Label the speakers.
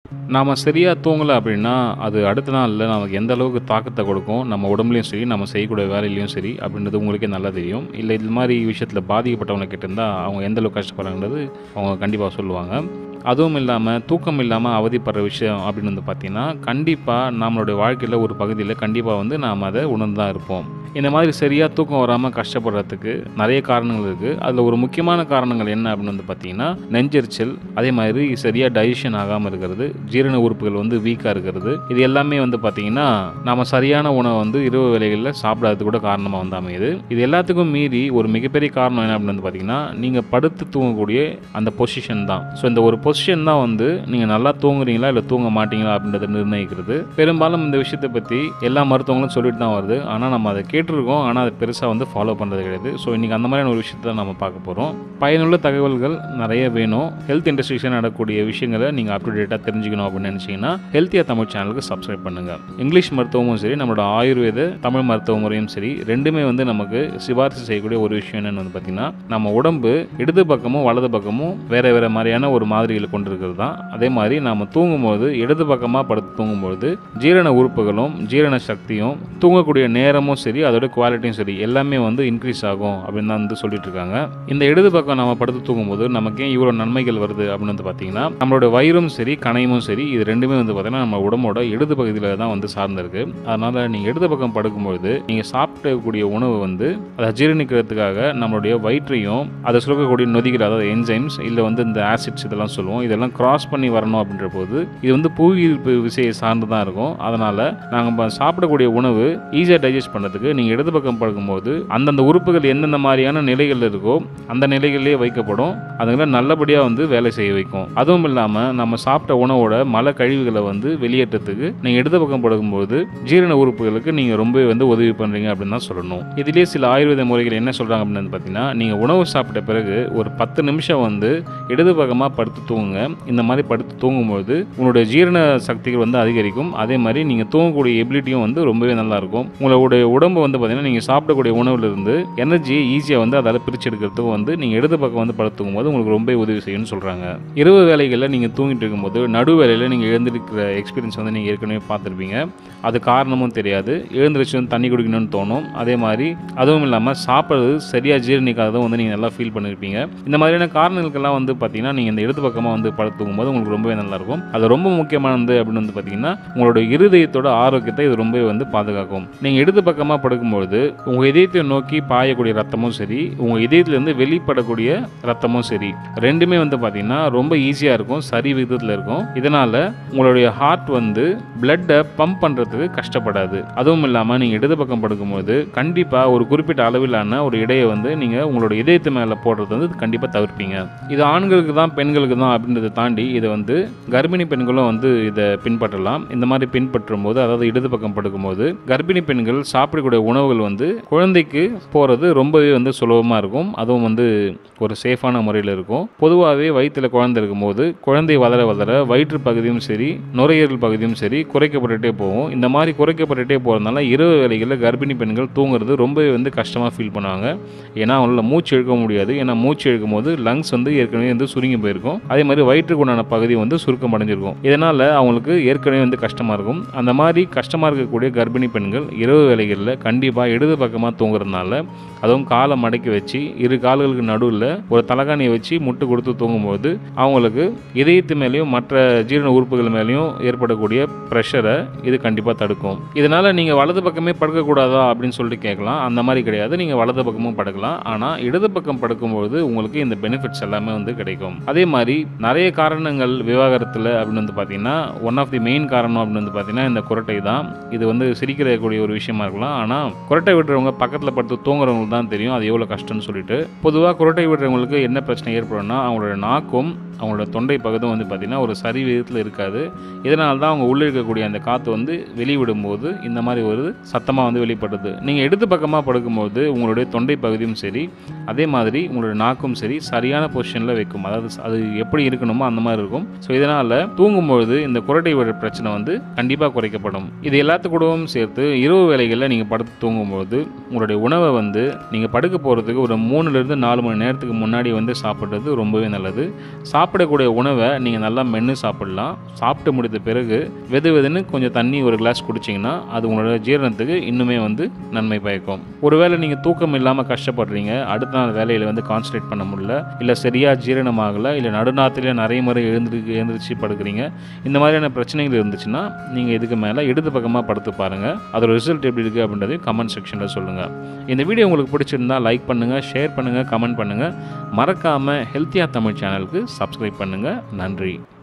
Speaker 1: நாம் சரியாக தூங்கலை அப்படின்னா அது அடுத்த நாளில் நமக்கு எந்த அளவுக்கு தாக்கத்தை கொடுக்கும் நம்ம உடம்புலையும் சரி நம்ம செய்யக்கூடிய வேலையிலையும் சரி அப்படின்றது உங்களுக்கே நல்லா தெரியும் இல்லை இது மாதிரி விஷயத்தில் பாதிக்கப்பட்டவங்க கிட்ட இருந்தால் அவங்க எந்த அளவுக்கு கஷ்டப்படுறாங்கிறது அவங்க கண்டிப்பாக சொல்லுவாங்க அதுவும் இல்லாமல் தூக்கம் இல்லாமல் அவதிப்படுற விஷயம் அப்படின்னு வந்து பார்த்திங்கன்னா கண்டிப்பாக நம்மளுடைய வாழ்க்கையில் ஒரு பகுதியில் கண்டிப்பாக வந்து நாம் அதை உணர்ந்து தான் இருப்போம் இந்த மாதிரி சரியாக தூக்கம் வராமல் கஷ்டப்படுறதுக்கு நிறைய காரணங்கள் இருக்குது அதில் ஒரு முக்கியமான காரணங்கள் என்ன அப்படின்னு வந்து பார்த்திங்கன்னா நெஞ்செரிச்சல் அதே மாதிரி சரியாக டைஜஷன் ஆகாமல் இருக்கிறது ஜீரண உறுப்புகள் வந்து வீக்காக இருக்கிறது இது எல்லாமே வந்து பார்த்திங்கன்னா நம்ம சரியான உணவை வந்து இரவு வேலைகளில் சாப்பிடாதது கூட காரணமாக வந்து அமையுது இது எல்லாத்துக்கும் மீறி ஒரு மிகப்பெரிய காரணம் என்ன அப்படின்னு வந்து பார்த்திங்கன்னா நீங்கள் படுத்து தூங்கக்கூடிய அந்த பொசிஷன் தான் ஸோ இந்த ஒரு பொசிஷன் தான் வந்து நீங்கள் நல்லா தூங்குறீங்களா இல்லை தூங்க மாட்டீங்களா அப்படின்றத நிர்ணயிக்கிறது பெரும்பாலும் இந்த விஷயத்தை பற்றி எல்லா மருத்துவங்களும் சொல்லிட்டு தான் வருது ஆனால் நம்ம அதை கேட்டிருக்கோம் ஆனால் அதை பெருசாக வந்து ஃபாலோ பண்ணுறது கிடையாது ஸோ இன்றைக்கி அந்த மாதிரியான ஒரு விஷயத்தை நம்ம பார்க்க போகிறோம் பயனுள்ள தகவல்கள் நிறைய வேணும் ஹெல்த் இண்டஸ்ட்ரீஸில் நடக்கக்கூடிய விஷயங்களை நீங்கள் அப் டு டேட்டாக தெரிஞ்சுக்கணும் அப்படின்னு நினச்சிங்கன்னா ஹெல்த்தியாக தமிழ் சேனலுக்கு சப்ஸ்கிரைப் பண்ணுங்கள் இங்கிலீஷ் மருத்துவமும் சரி நம்மளோட ஆயுர்வேத தமிழ் மருத்துவ முறையும் சரி ரெண்டுமே வந்து நமக்கு சிபாரிசு செய்யக்கூடிய ஒரு விஷயம் என்னன்னு வந்து பார்த்திங்கன்னா நம்ம உடம்பு இடது பக்கமும் வலது பக்கமும் வேறு வேறு மாதிரியான ஒரு மாதிரிகளை கொண்டிருக்கிறது தான் அதே மாதிரி நாம் தூங்கும்போது இடது பக்கமாக படுத்து தூங்கும்போது ஜீரண உறுப்புகளும் ஜீரண சக்தியும் தூங்கக்கூடிய நேரமும் சரி அதோட குவாலிட்டியும் சரி எல்லாமே வந்து இன்க்ரீஸ் ஆகும் அப்படின்னு தான் வந்து சொல்லிட்டு இருக்காங்க இந்த இடது பக்கம் நம்ம படுத்து தூங்கும்போது நமக்கு ஏன் இவ்வளோ நன்மைகள் வருது அப்படின்னு வந்து பார்த்தீங்கன்னா நம்மளோட வயிறும் சரி கணையும் சரி இது ரெண்டுமே வந்து பார்த்தீங்கன்னா நம்ம உடம்போட இடது பகுதியில் தான் வந்து சார்ந்திருக்கு அதனால் நீங்கள் இடது பக்கம் படுக்கும்போது நீங்கள் சாப்பிடக்கூடிய உணவு வந்து அதை ஜீரணிக்கிறதுக்காக நம்மளுடைய வயிற்றையும் அதை சுரக்கக்கூடிய நொதிகள் அதாவது என்சைம்ஸ் இல்லை வந்து இந்த ஆசிட்ஸ் இதெல்லாம் சொல்லுவோம் இதெல்லாம் கிராஸ் பண்ணி வரணும் அப்படின்ற போது இது வந்து புவியீர்ப்பு விசையை சார்ந்து தான் இருக்கும் அதனால் நாங்கள் சாப்பிடக்கூடிய உணவு ஈஸியாக டைஜஸ்ட் பண்ணுறதுக்கு நீங்கள் இடது பக்கம் படுக்கும்போது அந்தந்த உறுப்புகள் எந்தெந்த மாதிரியான நிலைகள் இருக்கோ அந்த நிலைகளிலே வைக்கப்படும் அதுங்களை நல்லபடியாக வந்து வேலை செய்ய வைக்கும் அதுவும் இல்லாமல் நம்ம சாப்பிட்ட உணவோட மல கழிவுகளை வந்து வெளியேற்றத்துக்கு நீங்கள் இடது பக்கம் படுக்கும்போது ஜீரண உறுப்புகளுக்கு நீங்கள் ரொம்பவே வந்து உதவி பண்ணுறீங்க அப்படின்னு தான் சொல்லணும் இதிலே சில ஆயுர்வேத முறைகள் என்ன சொல்கிறாங்க அப்படின்னு வந்து பார்த்தீங்கன்னா நீங்கள் உணவு சாப்பிட்ட பிறகு ஒரு பத்து நிமிஷம் வந்து இடது பக்கமாக படுத்து தூங்குங்க இந்த மாதிரி படுத்து தூங்கும்போது உங்களுடைய ஜீரண சக்திகள் வந்து அதிகரிக்கும் அதே மாதிரி நீங்கள் தூங்கக்கூடிய எபிலிட்டியும் வந்து ரொம்பவே நல்லா இருக்கும் உங்களுடைய உடம்பு வந்து பார்த்தீங்கன்னா நீங்கள் சாப்பிடக்கூடிய உணவுலேருந்து எனர்ஜியை ஈஸியாக வந்து அதால் பிரிச்சு எடுக்கிறதுக்கும் வந்து நீங்கள் இடது பக்கம் வந்து படுத்து தூங்கும்போது உங்களுக்கு ரொம்ப உதவி செய்யும்னு சொல்கிறாங்க இரவு வேலைகளில் நீங்கள் தூங்கிட்டு இருக்கும்போது நடு வேலையில் நீங்கள் எழுந்திருக்கிற எக்ஸ்பீரியன்ஸ் வந்து நீங்கள் ஏற்கனவே பார்த்துருப்பீங்க அது காரணமும் தெரியாது எழுந்திரிச்சு வந்து தண்ணி குடிக்கணும்னு தோணும் அதே மாதிரி அதுவும் இல்லாமல் சாப்பிட்றது சரியாக ஜீரணிக்காததும் வந்து நீங்கள் நல்லா ஃபீல் பண்ணியிருப்பீங்க இந்த மாதிரியான காரணங்களுக்கெல்லாம் வந்து பார்த்தீங்கன்னா நீங்கள் இந்த இடது பக்கமாக வந்து படுத்து தூங்கும்போது உங்களுக்கு ரொம்பவே நல்லாயிருக்கும் அது ரொம்ப முக்கியமானது அப்படின்னு வந்து பார்த்தீங்கன்னா உங்களோட இருதயத்தோட ஆரோக்கியத்தை இது ரொம்பவே வந்து பாதுகாக்கும் நீங்கள் இடது பக்கமாக படுக்கும்பொழுது உங்கள் இதயத்தை நோக்கி பாயக்கூடிய ரத்தமும் சரி உங்கள் இதயத்திலேருந்து வெளிப்படக்கூடிய ரத்தமும் சரி ரெண்டுமே வந்து பார்த்தீங்கன்னா ரொம்ப ஈஸியாக இருக்கும் சரி விகிதத்தில் இருக்கும் இதனால் உங்களுடைய ஹார்ட் வந்து பிளட்டை பம்ப் பண்ணுறதுக்கு கஷ்டப்படாது அதுவும் இல்லாமல் நீங்கள் இடது பக்கம் படுக்கும்போது கண்டிப்பாக ஒரு குறிப்பிட்ட அளவிலான ஒரு இடையை வந்து நீங்கள் உங்களோட இதயத்து மேலே போடுறது வந்து கண்டிப்பாக தவிர்ப்பீங்க இது ஆண்களுக்கு தான் பெண்களுக்கு தான் அப்படின்றத தாண்டி இதை வந்து கர்ப்பிணி பெண்களும் வந்து இதை பின்பற்றலாம் இந்த மாதிரி பின்பற்றும் போது அதாவது இடது பக்கம் படுக்கும்போது கர்ப்பிணி பெண்கள் சாப்பிடக்கூடிய உணவுகள் வந்து குழந்தைக்கு போகிறது ரொம்பவே வந்து சுலபமாக இருக்கும் அதுவும் வந்து ஒரு சேஃபான முறையில் இருக்கும் பொதுவாகவே வயிற்றில் குழந்தை இருக்கும்போது குழந்தை வளர வளர வயிற்று பகுதியும் சரி நுரையீரல் பகுதியும் சரி குறைக்கப்பட்டுட்டே போகும் இந்த மாதிரி குறைக்கப்பட்டுட்டே போகிறதுனால இரவு வேலைகளில் கர்ப்பிணி பெண்கள் தூங்குறது ரொம்பவே வந்து கஷ்டமாக ஃபீல் பண்ணுவாங்க ஏன்னா அவங்களால மூச்சு இழுக்க முடியாது ஏன்னா மூச்சு இழுக்கும் போது லங்ஸ் வந்து ஏற்கனவே வந்து சுருங்கி போயிருக்கும் அதே மாதிரி வயிற்றுக்கு உண்டான பகுதி வந்து சுருக்கம் அடைஞ்சிருக்கும் இதனால் அவங்களுக்கு ஏற்கனவே வந்து கஷ்டமாக இருக்கும் அந்த மாதிரி கஷ்டமாக இருக்கக்கூடிய கர்ப்பிணி பெண்கள் இரவு வேலைகளில் கண்டிப்பாக இடது பக்கமாக தூங்குறதுனால அதுவும் காலை மடக்கி வச்சு இரு கால்களுக்கு நடுவில் ஒரு தலகாணியை வச்சு முட்டு கொடுத்து தூங்கும்போது அவங்களுக்கு இதயத்து மேலேயும் மற்ற ஜீரண உறுப்புகள் மேலேயும் ஏற்படக்கூடிய ப்ரெஷரை இது கண்டிப்பாக தடுக்கும் இதனால் நீங்கள் வலது பக்கமே படுக்கக்கூடாதா அப்படின்னு சொல்லிட்டு கேட்கலாம் அந்த மாதிரி கிடையாது நீங்கள் வலது பக்கமும் படுக்கலாம் ஆனால் இடது பக்கம் படுக்கும்போது உங்களுக்கு இந்த பெனிஃபிட்ஸ் எல்லாமே வந்து கிடைக்கும் அதே மாதிரி நிறைய காரணங்கள் விவாகரத்தில் அப்படின்னு வந்து பார்த்தீங்கன்னா ஒன் ஆஃப் தி மெயின் காரணம் அப்படின்னு வந்து பார்த்தீங்கன்னா இந்த குரட்டை தான் இது வந்து சிரிக்கிறக்கூடிய ஒரு விஷயமா இருக்கலாம் ஆனால் குரட்டை விடுறவங்க பக்கத்தில் படுத்து தூங்குறவங்களுக்கு தான் தெரியும் அது எவ்வளோ கஷ்டம்னு சொல்லிட்டு பொதுவாக குரட்டை விடுறவங்களுக்கு என்ன பிரச்சனை ஏற்படும்னா அவங்களோட நாக்கும் அவங்களோட தொண்டை பகுதியும் வந்து பார்த்திங்கன்னா ஒரு சரி விதத்தில் இருக்காது இதனால தான் அவங்க உள்ளே இருக்கக்கூடிய அந்த காற்று வந்து வெளிவிடும்போது இந்த மாதிரி ஒரு சத்தமாக வந்து வெளிப்படுது நீங்கள் இடது பக்கமாக படுக்கும்போது உங்களுடைய தொண்டை பகுதியும் சரி அதே மாதிரி உங்களுடைய நாக்கும் சரி சரியான பொசிஷனில் வைக்கும் அதாவது அது எப்படி இருக்கணுமோ அந்த மாதிரி இருக்கும் ஸோ இதனால் தூங்கும்பொழுது இந்த குரட்டை விடுற பிரச்சனை வந்து கண்டிப்பாக குறைக்கப்படும் இது எல்லாத்துக்கூடவும் சேர்த்து இரவு வேலைகளில் நீங்கள் படுத்து படுத்து தூங்கும்போது உங்களுடைய உணவை வந்து நீங்கள் படுக்க போகிறதுக்கு ஒரு மூணுலேருந்து நாலு மணி நேரத்துக்கு முன்னாடி வந்து சாப்பிட்றது ரொம்பவே நல்லது சாப்பிடக்கூடிய உணவை நீங்கள் நல்லா மென்று சாப்பிடலாம் சாப்பிட்டு முடித்த பிறகு வெது வெதுன்னு கொஞ்சம் தண்ணி ஒரு கிளாஸ் குடிச்சிங்கன்னா அது உங்களோட ஜீரணத்துக்கு இன்னுமே வந்து நன்மை பயக்கும் ஒருவேளை நீங்கள் தூக்கம் இல்லாமல் கஷ்டப்படுறீங்க அடுத்த நாள் வேலையில் வந்து கான்சன்ட்ரேட் பண்ண முடியல இல்லை சரியாக ஜீரணமாகலை இல்லை நடுநாத்திலே நிறைய முறை எழுந்திரு எழுந்திரிச்சு படுக்கிறீங்க இந்த மாதிரியான பிரச்சனைகள் இருந்துச்சுன்னா நீங்கள் இதுக்கு மேலே இடது பக்கமாக படுத்து பாருங்கள் அதோட ரிசல்ட் எப்படி இருக்குது அப்படின்றதையும் கமெண்ட் செக்ஷனில் சொல்லுங்கள் இந்த வீடியோ உங்களுக்கு பிடிச்சிருந்தா லைக் பண்ணுங்கள் ஷேர் பண்ணுங்கள் கமெண்ட் பண்ணுங்கள் மறக்காமல் ஹெல்த்தியாக தமிழ் சேனலுக்கு சப்ஸ்கிரைப் பண்ணுங்கள் நன்றி